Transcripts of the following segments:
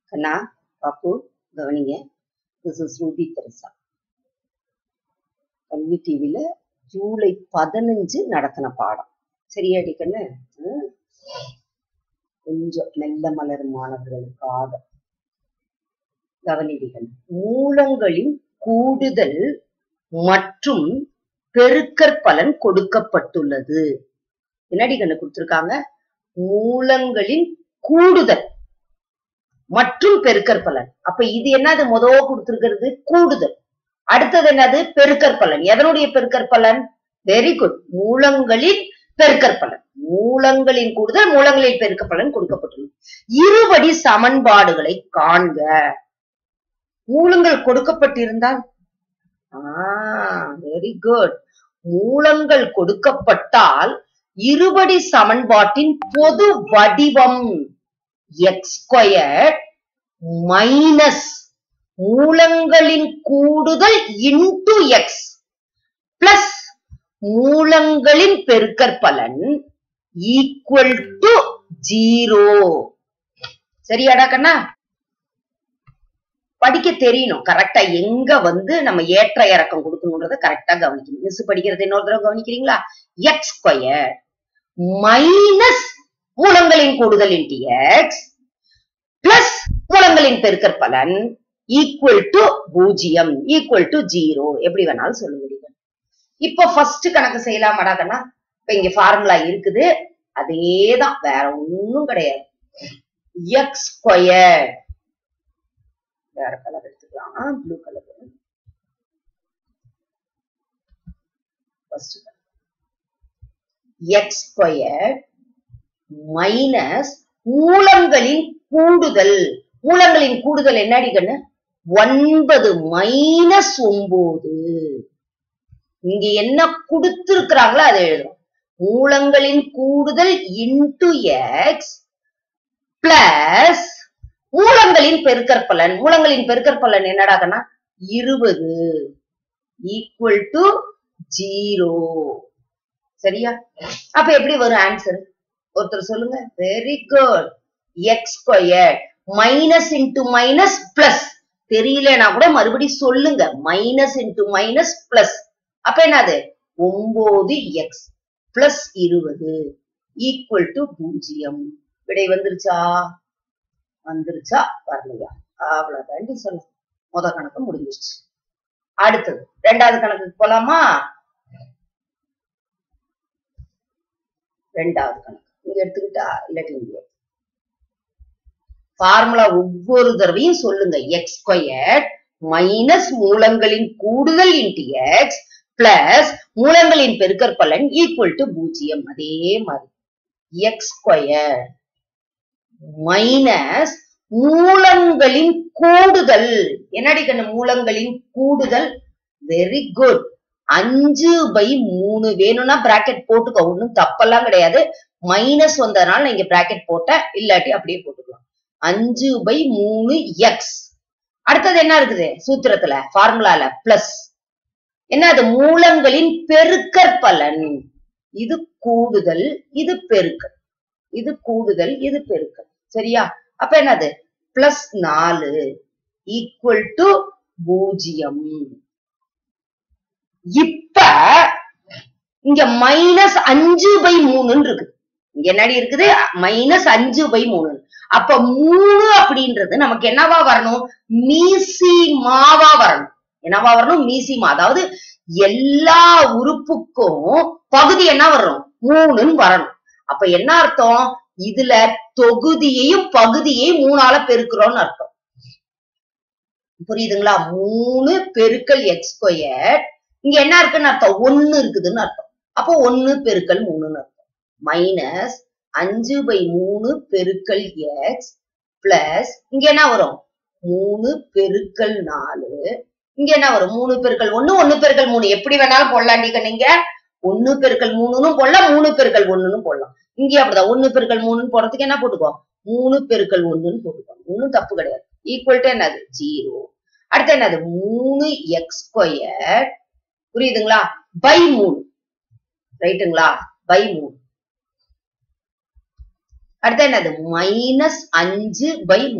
கண்ணா பாப்பு கவனிங்க this is Ruby Teresa கல்வி டிவில ஜூலை பதினஞ்சு நடத்தின பாடம் சரியாடி கண்ணு ம்? கொஞ்சம் மெல்ல மலரும் மாணவர்களுக்காக கவனிடி கண்ணு மூலங்களின் கூடுதல் மற்றும் பெருக்கற்பலன் கொடுக்கப்பட்டுள்ளது என்னடி கண்ணு கொடுத்திருக்காங்க மூலங்களின் கூடுதல் மற்றும் பெருக்கற்பலன் அப்ப இது என்னது முதல் கொடுத்திருக்கிறது கூடுதல் அடுத்தது என்னது பெருக்கற்பலன் எதனுடைய பெருக்கற்பலன் வெரி குட் மூலங்களின் பெருக்கற்பலன் மூலங்களின் கூடுதல் மூலங்களின் பெருக்கற்பலன் கொடுக்கப்பட்டுள்ளது இருபடி சமன்பாடுகளை காண்க மூலங்கள் கொடுக்கப்பட்டிருந்தால் வெரி குட் மூலங்கள் கொடுக்கப்பட்டால் இருபடி சமன்பாட்டின் பொது வடிவம் எக்ஸ் ஸ்கொயர் மைனஸ் மூலங்களின் கூடுதல் இன்டு எக்ஸ் பிளஸ் மூலங்களின் பெருக்கற்பலன் ஈக்குவல் டு ஜீரோ சரியாடா கண்ணா படிக்க தெரியணும் கரெக்டா எங்க வந்து நம்ம ஏற்ற இறக்கம் கொடுக்கணுன்றத கரெக்டா கவனிக்கணும் மிஸ் படிக்கிறது இன்னொரு தடவை கவனிக்கிறீங்களா எக்ஸ் ஸ்கொயர் மைனஸ் மூலங்களின் கூடுதல் இன்டு எக்ஸ் பிளஸ் மூலங்களின் பெருக்கற்பலன் ஈக்குவல் டு பூஜ்ஜியம் ஈக்குவல் டு ஜீரோ எப்படி வேணாலும் சொல்ல முடியும் இப்போ ஃபர்ஸ்ட் கணக்கு செய்யலாமாடா கண்ணா இப்ப இங்க ஃபார்முலா இருக்குது அதேதான் வேற ஒண்ணும் கிடையாது எக்ஸ் ஸ்கொயர் வேற கலர் எடுத்துக்கலாம் blue colour first x square minus மூலங்களின் கூடுதல் மூலங்களின் கூடுதல் என்னடி கண்ணு ஒன்பது மைனஸ் ஒன்பது இங்க என்ன கொடுத்திருக்கிறாங்களோ அதை எழுதுறோம் மூலங்களின் கூடுதல் இன்டு எக்ஸ் பிளஸ் மூலங்களின் பெருக்கற்பலன் மூலங்களின் பெருக்கற்பலன் என்னடாகனா இருபது ஈக்குவல் டு ஜீரோ சரியா அப்ப எப்படி வரும் ஆன்சர் ஒருத்தர் சொல்லுங்க very good x square minus into minus plus தெரியலனா கூட மறுபடியும் சொல்லுங்க மைனஸ் இன்டு மைனஸ் பிளஸ் அப்ப என்னது ஒன்பது எக்ஸ் பிளஸ் இருபது ஈக்குவல் டு பூஜ்ஜியம் விடை வந்துருச்சா வந்துருச்சா வரலையா அவ்வளவுதாண்டி சொல்ல முத கணக்கு முடிஞ்சிருச்சு அடுத்தது ரெண்டாவது கணக்குக்கு போலாமா ரெண்டாவது கணக்கு இங்க எடுத்துக்கிட்டா இல்லாட்டி இங்க ஃபார்முலா ஒவ்வொரு தடவையும் சொல்லுங்க எக்ஸ் ஸ்கொயர் மைனஸ் மூலங்களின் கூடுதல் இன்டு எக்ஸ் பிளஸ் மூலங்களின் பெருக்கற்பலன் ஈக்குவல் டு பூஜ்ஜியம் அதே மாதிரி எக்ஸ் ஸ்கொயர் மைனஸ் மூலங்களின் கூடுதல் என்னடி கண்ணு மூலங்களின் கூடுதல் வெரி குட் அஞ்சு பை மூணு வேணும்னா பிராக்கெட் போட்டுக்கோ ஒண்ணும் தப்பெல்லாம் கிடையாது மைனஸ் வந்ததுனால நான் இங்க பிராக்கெட் போட்டேன் இல்லாட்டி அப்படியே போட்டுக்கலாம் அஞ்சு பை மூணு எக்ஸ் அடுத்தது என்ன இருக்குது சூத்திரத்துல ஃபார்முலால பிளஸ் என்ன அது மூலங்களின் பெருக்கற்பலன் இது கூடுதல் இது பெருக்கல் இது கூடுதல் இது பெருக்கல் சரியா அப்ப என்னது பிளஸ் நாலு ஈக்குவல் டு பூஜ்ஜியம் இப்ப இங்க மைனஸ் அஞ்சு பை மூணுன்னு இருக்கு இங்க என்னடி இருக்குது மைனஸ் அஞ்சு பை மூணு அப்ப மூணு அப்படின்றது நமக்கு என்னவா வரணும் மீசி மாவா வரணும் என்னவா வரணும் மீசிமா அதாவது எல்லா உறுப்புக்கும் பகுதி என்ன வரும் மூணுன்னு வரணும் அப்ப என்ன அர்த்தம் இதுல தொகுதியையும் பகுதியையும் மூணால பெருக்கிறோம்னு அர்த்தம் புரியுதுங்களா மூணு பெருக்கல் எக்ஸ் ஸ்கொயர் இங்க என்ன இருக்குன்னு அர்த்தம் ஒண்ணு இருக்குதுன்னு அர்த்தம் அப்போ ஒண்ணு பெருக்கல் மூணுன்னு அர்த்தம் மைனஸ் அஞ்சு பை மூணு பெருக்கல் எக்ஸ் பிளஸ் இங்க என்ன வரும் மூணு பெருக்கல் நாலு இங்க என்ன வரும் மூணு பெருக்கல் ஒண்ணு ஒண்ணு பெருக்கல் மூணு எப்படி வேணாலும் போடலாண்டிக்க நீங்க ஒண்ணு பெருக்கல் மூணுன்னு போடலாம் மூணு பெருக்கல் ஒண்ணுன்னு போடலாம் இங்கே அப்படிதான் ஒண்ணு பெருக்கல் மூணுன்னு போடுறதுக்கு என்ன போட்டுக்கோ மூணு பெருக்கல் ஒண்ணுன்னு போட்டுக்கோ ஒண்ணும் தப்பு கிடையாது ஈக்குவல் டு என்னது ஜீரோ அடுத்து என்னது மூணு எக்ஸ் ஸ்கொயர் புரியுதுங்களா பை மூணு ரைட்டுங்களா பை மூணு அடுத்து என்னது மைனஸ் அஞ்சு பை மூணு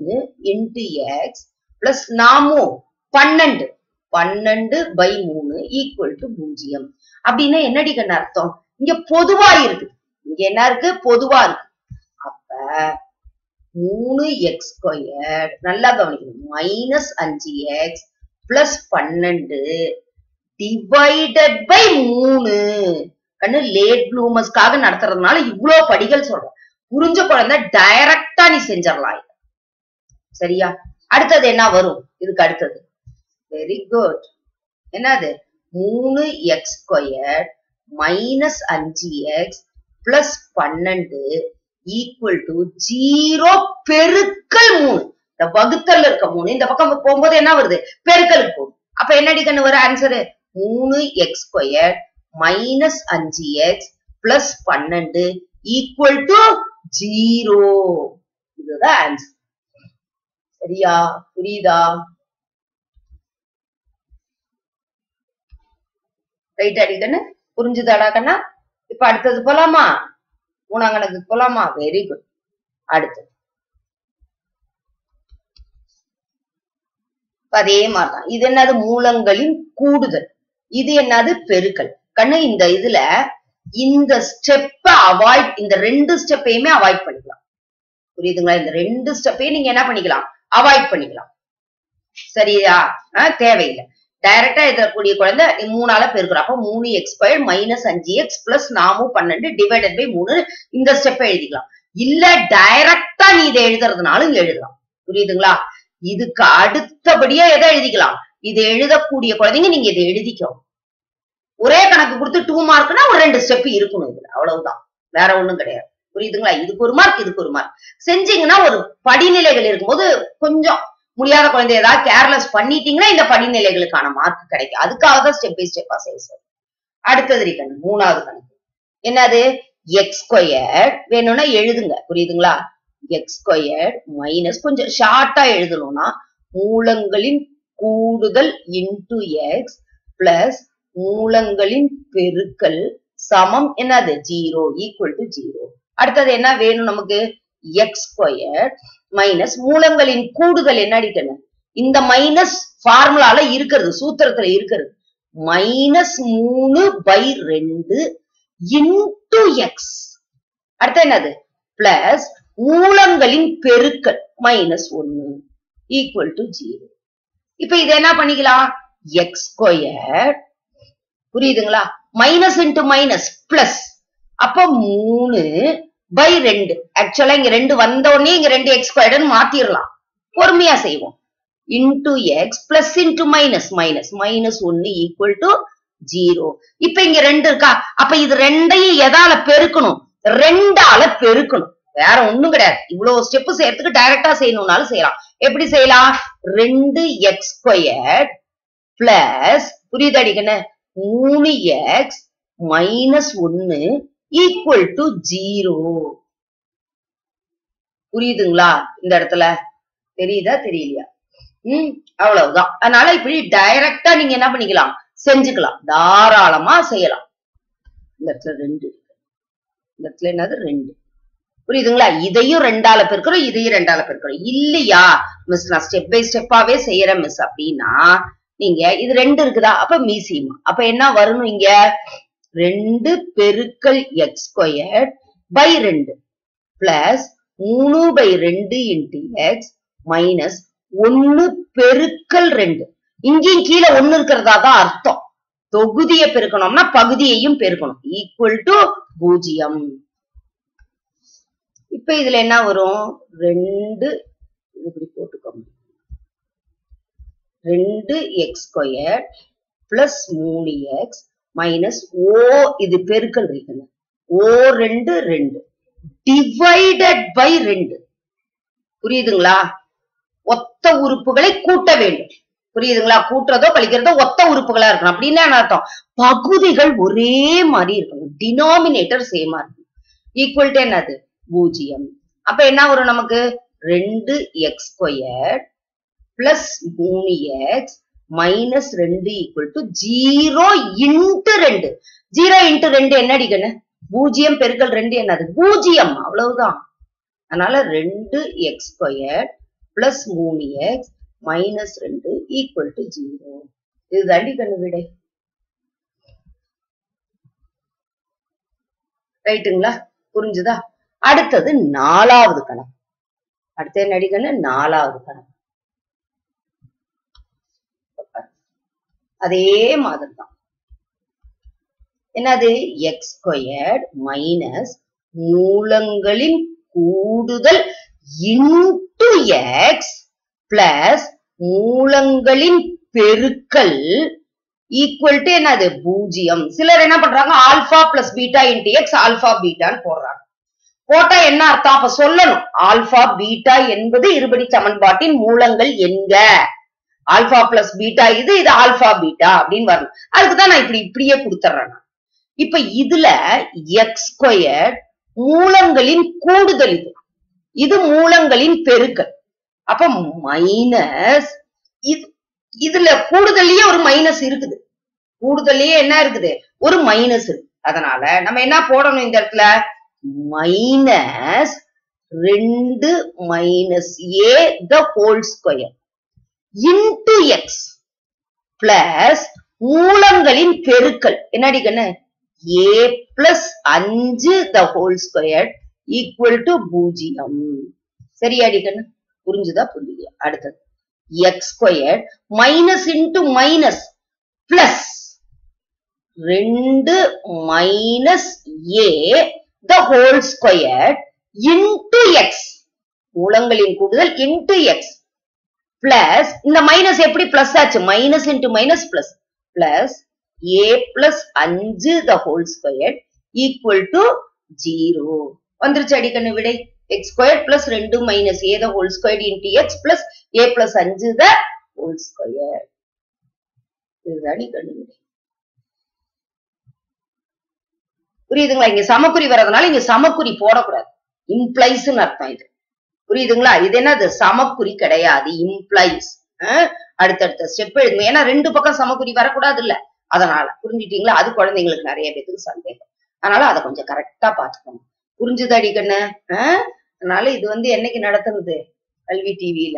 மூணு இன்டு எக்ஸ் பிளஸ் நாமும் பன்னெண்டு பன்னெண்டு பை மூணு ஈக்குவல் டு பூஜ்ஜியம் அப்படின்னா என்னடி கண்ணு அர்த்தம் இங்க பொதுவா இருக்கு இங்க என்ன இருக்கு பொதுவா இருக்கு அப்ப மூணு எக்ஸ் ஸ்கொயர் நல்லா கவனிக்கணும் மைனஸ் அஞ்சு எக்ஸ் பிளஸ் பன்னெண்டு டிவைடட் பை மூணு கண்ணு லேட் ப்ளூமர்ஸ்க்காக நடத்துறதுனால இவ்வளவு படிகள் சொல்றேன் புரிஞ்ச குழந்தை டைரக்டா நீ செஞ்சிடலாம் இத. சரியா அடுத்தது என்ன வரும் இதுக்கு அடுத்தது வெரி குட் என்னது மூணு எக்ஸ் ஸ்கொயர் மைனஸ் அஞ்சு எக்ஸ் பிளஸ் பன்னெண்டு ஈக்குவல் டு ஜீரோ பெருக்கல் மூணு இந்த வகுத்தல்ல இருக்க மூணு இந்த பக்கம் போகும்போது என்ன வருது பெருக்கலுக்கு போகும் அப்ப என்னடி கண்ணு வர ஆன்சரு மூணு எக்ஸ் ஸ்கொயர் மைனஸ் அஞ்சு எக்ஸ் பிளஸ் பன்னெண்டு ஈக்குவல் டு ஜீரோ இதுதான் ஆன்சர் சரியா புரியுதா ரைட் அடிக்கண்ணு புரிஞ்சுதாடா கண்ணா இப்ப அடுத்தது போலாமா மூணாம் கணக்கு போலாமா வெரி குட் அடுத்தது இப்ப அதே மாதிரிதான் இது என்னது மூலங்களின் கூடுதல் இது என்னது பெருக்கல் கண்ணு இந்த இதுல இந்த ஸ்டெப்ப அவாய்ட் இந்த ரெண்டு ஸ்டெப்பையுமே அவாய்ட் பண்ணிக்கலாம் புரியுதுங்களா இந்த ரெண்டு ஸ்டெப்பையும் நீங்க என்ன பண்ணிக்கலாம் அவாய்ட் பண்ணிக்கலாம் சரியா ஆஹ் தேவையில்லை டைரக்டா எழுதக்கூடிய குழந்தை நீ மூணால பெருக்கிறோம் அப்ப மூணு எக்ஸ் ஸ்கொயர் மைனஸ் அஞ்சு எக்ஸ் பிளஸ் நாமும் பன்னெண்டு டிவைடட் பை மூணு இந்த ஸ்டெப்பை எழுதிக்கலாம் இல்ல டைரக்டா நீ இதை எழுதுறதுனாலும் எழுதலாம் புரியுதுங்களா இதுக்கு அடுத்தபடியா எதை எழுதிக்கலாம் இது எழுதக்கூடிய குழந்தைங்க நீங்க இதை எழுதிக்கோ ஒரே கணக்கு கொடுத்து டூ மார்க்னா ஒரு ரெண்டு ஸ்டெப் இருக்கணும் இதுல அவ்வளவுதான் வேற ஒண்ணும் கிடையாது புரியுதுங்களா இதுக்கு ஒரு மார்க் இதுக்கு ஒரு மார்க் செஞ்சீங்கன்னா ஒரு படிநிலைகள் இருக்கும்போது கொஞ்சம் முடியாத குழந்தை ஏதாவது கேர்லெஸ் பண்ணிட்டீங்கன்னா இந்த படிநிலைகளுக்கான மார்க் கிடைக்கும் அதுக்காக தான் ஸ்டெப் பை ஸ்டெப்பா செய்ய சொல்றேன் அடுத்தது இருக்கணும் மூணாவது கணக்கு என்னது எக்ஸ் ஸ்கொயர் வேணும்னா எழுதுங்க புரியுதுங்களா எக்ஸ் ஸ்கொயர் மைனஸ் கொஞ்சம் ஷார்ட்டா எழுதணும்னா மூலங்களின் கூடுதல் இன்டு எக்ஸ் பிளஸ் மூலங்களின் பெருக்கல் சமம் என்னது ஜீரோ ஈக்குவல் டு ஜீரோ அடுத்தது என்ன வேணும் நமக்கு எக்ஸ் ஸ்கொயர் மைனஸ் மூலங்களின் கூடுதல் என்ன அடிக்கணும் இந்த மைனஸ் ஃபார்முலால இருக்கிறது சூத்திரத்துல இருக்கிறது மைனஸ் மூணு பை ரெண்டு இன்டு எக்ஸ் அடுத்து என்னது பிளஸ் மூலங்களின் பெருக்கல் மைனஸ் ஒன்னு ஈக்குவல் டு ஜீரோ இப்ப இதை என்ன பண்ணிக்கலாம் எக்ஸ் ஸ்கொயர் புரியுதுங்களா மைனஸ் இன்டு மைனஸ் பிளஸ் அப்ப மூணு பை ரெண்டு ஆக்சுவலா இங்க ரெண்டு வந்த உடனே இங்க ரெண்டு எக்ஸ் ஸ்கொயர்னு மாத்திரலாம் பொறுமையா செய்வோம் into x plus into minus minus minus ஒன்னு ஈக்குவல் டு ஜீரோ இப்ப இங்க ரெண்டு இருக்கா அப்ப இது ரெண்டையும் எதால பெருக்கணும் ரெண்டால பெருக்கணும் வேற ஒண்ணும் கிடையாது இவ்வளவு ஸ்டெப் செய்யறதுக்கு டைரக்டா செய்யணும்னாலும் செய்யலாம் எப்படி செய்யலாம் ரெண்டு எக்ஸ் ஸ்கொயர் பிளஸ் புரியுது அடிக்கண்ணு மூணு எக்ஸ் மைனஸ் ஒன்னு ஈக்குவல் டு ஜீரோ புரியுதுங்களா இந்த இடத்துல தெரியுதா தெரியலையா ம் அவ்வளவுதான் அதனால இப்படி டைரக்டா நீங்க என்ன பண்ணிக்கலாம் செஞ்சுக்கலாம் தாராளமா செய்யலாம் இந்த இடத்துல ரெண்டு இருக்கு. இந்த இடத்துல என்னது ரெண்டு புரியுதுங்களா இதையும் ரெண்டால பெருக்கிறோம் இதையும் ரெண்டால பெருக்கிறோம் இல்லையா மிஸ் நான் ஸ்டெப் பை ஸ்டெப்பாவே செய்யறேன் மிஸ் அப்படின்னா நீங்க இது ரெண்டு இருக்குதா அப்ப மீசியமா அப்ப என்ன வரணும் இங்க ரெண்டு பெருக்கல் எக்ஸ் ஸ்கொயர் பை ரெண்டு பிளஸ் மூணு பை ரெண்டு இன்டு எக்ஸ் மைனஸ் ஒன்னு பெருக்கல் ரெண்டு இங்கேயும் கீழே ஒண்ணு இருக்கிறதா தான் அர்த்தம் தொகுதியை பெருக்கணும்னா பகுதியையும் பெருக்கணும் ஈக்குவல் டு பூஜ்ஜியம் இப்ப இதுல என்ன வரும் ரெண்டு இது இப்படி போட்டுக்கோங்க ரெண்டு எக்ஸ் ஸ்கொயர் பிளஸ் மூணு எக்ஸ் மைனஸ் ஓ இது பெருக்கல் இருக்கணும் ஓ ரெண்டு ரெண்டு டிவைடட் பை ரெண்டு புரியுதுங்களா ஒத்த உறுப்புகளை கூட்ட வேண்டும் புரியுதுங்களா கூட்டுறதோ கழிக்கிறதோ ஒத்த உறுப்புகளா இருக்கணும் அப்படின்னா என்ன அர்த்தம் பகுதிகள் ஒரே மாதிரி இருக்கணும் டினாமினேட்டர் சேமா இருக்கணும் ஈக்குவல் டு என்னது பூஜ்ஜியம் அப்ப என்ன வரும் நமக்கு ரெண்டு எக்ஸ் ஸ்கொயர் பிளஸ் மூணு எக்ஸ் மைனஸ் ரெண்டு ஈக்குவல் டு ஜீரோ இன்ட்டு ரெண்டு ஜீரோ இன்ட்டு ரெண்டு என்ன அடிக்கணும் பூஜ்ஜியம் பெருக்கல் ரெண்டு என்னது பூஜ்ஜியம் அவ்வளவுதான் அதனால ரெண்டு எக்ஸ் ஸ்கொயர் பிளஸ் மூணு எக்ஸ் மைனஸ் ரெண்டு ஈக்குவல் டு ஜீரோ இது தாண்டி கண்ணு விடை ரைட்டுங்களா புரிஞ்சுதா அடுத்தது நாலாவது கணக்கு அடுத்து என்ன அடிக்கண்ணு நாலாவது கணக்கு அதே மாதிரி தான் என்னது எக்ஸ் ஸ்கொயர்ட் மைனஸ் மூலங்களின் கூடுதல் இன்டு எக்ஸ் பிளஸ் மூலங்களின் பெருக்கல் ஈக்குவல் டு என்னது பூஜ்ஜியம் சிலர் என்ன பண்றாங்க alpha plus beta into x alpha பீட்டான்னு போடுறாங்க போட்டா என்ன அர்த்தம் அப்ப சொல்லணும் ஆல்பா பீட்டா என்பது இருபடி சமன்பாட்டின் மூலங்கள் என்க ஆல்பா பிளஸ் பீட்டா இது இது ஆல்பா பீட்டா அப்படின்னு வரணும் அதுக்கு தான் நான் இப்படி இப்படியே கொடுத்துட்றேன் நான். இப்ப இதுல எக்ஸ் ஸ்கொயர் மூலங்களின் கூடுதல் இது இது மூலங்களின் பெருக்கல் அப்ப மைனஸ் இது இதுல கூடுதல்லயே ஒரு மைனஸ் இருக்குது கூடுதல்லயே என்ன இருக்குது ஒரு மைனஸ் இருக்கு அதனால நம்ம என்ன போடணும் இந்த இடத்துல மைனஸ் ரெண்டு minus A the whole square into x plus மூலங்களின் பெருக்கல் என்னடி கண்ணு ஏ பிளஸ் அஞ்சு the whole square equal to பூஜ்ஜியம் சரியாடி கண்ணு புரிஞ்சுதா புரியலையா அடுத்தது x square minus into minus plus ரெண்டு minus A the whole square into x மூலங்களின் கூடுதல் இன்டு எக்ஸ் பிளஸ் இந்த மைனஸ் எப்படி பிளஸ் ஆச்சு minus into minus plus plus A plus அஞ்சு the whole square equal to zero வந்துருச்சு அடிக்கண்ணு விடை x square plus ரெண்டு minus A the whole square into x plus A plus அஞ்சு the whole square இதுதான் அடிக்கண்ணு விடை புரியுதுங்களா இங்க சமக்குறி வர்றதுனால இங்க சமக்குறி போடக்கூடாது இம்ப்ளைஸ்ன்னு அர்த்தம் இது புரியுதுங்களா இது என்னது சமக்குறி கிடையாது இம்ப்ளைஸ் அடுத்தடுத்த ஸ்டெப் எழுதுங்க ஏன்னா ரெண்டு பக்கம் சமக்குறி வரக்கூடாது இல்ல அதனால புரிஞ்சுட்டீங்களா அது குழந்தைங்களுக்கு நிறைய பேத்துக்கு சந்தேகம் அதனால அதை கொஞ்சம் கரெக்டா பாத்துக்கணும் புரிஞ்சுது அடிக்கண்ணு அதனால இது வந்து என்னைக்கு நடத்துனது கல்வி டிவியில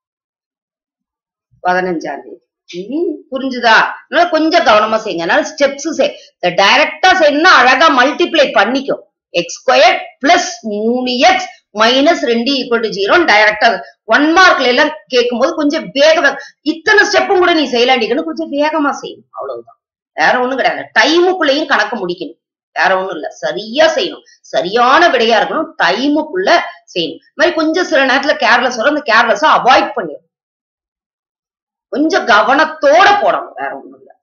பதினஞ்சாம் தேதி ம், புரிஞ்சுதா அதனால கொஞ்சம் கவனமா செய்யுங்க அதனால ஸ்டெப்ஸ் செய் டைரக்டா செய்யணும்னா அழகா மல்டிப்ளை பண்ணிக்கும் எக்ஸ் ஸ்கொயர் பிளஸ் மூணு எக்ஸ் மைனஸ் ரெண்டு ஈக்குவல் டு ஜீரோ டைரக்டா ஒன் மார்க்ல எல்லாம் கேட்கும்போது கொஞ்சம் வேக இத்தனை ஸ்டெப்பும் கூட நீ செய்யலாண்டிக்கணும் கொஞ்சம் வேகமா செய்யணும் அவ்வளவுதான் வேற ஒண்ணும் கிடையாது டைமுக்குள்ளேயும் கணக்கு முடிக்கணும் வேற ஒண்ணும் இல்ல சரியா செய்யணும் சரியான விடையா இருக்கணும் டைமுக்குள்ள செய்யணும் இந்த மாதிரி கொஞ்சம் சில நேரத்துல கேர்லெஸ் வரும் அந்த கேர்லெஸ்ஸா அவாய்ட் பண்ணிடும் கொஞ்சம் கவனத்தோட போடணும் வேற ஒண்ணும் இல்ல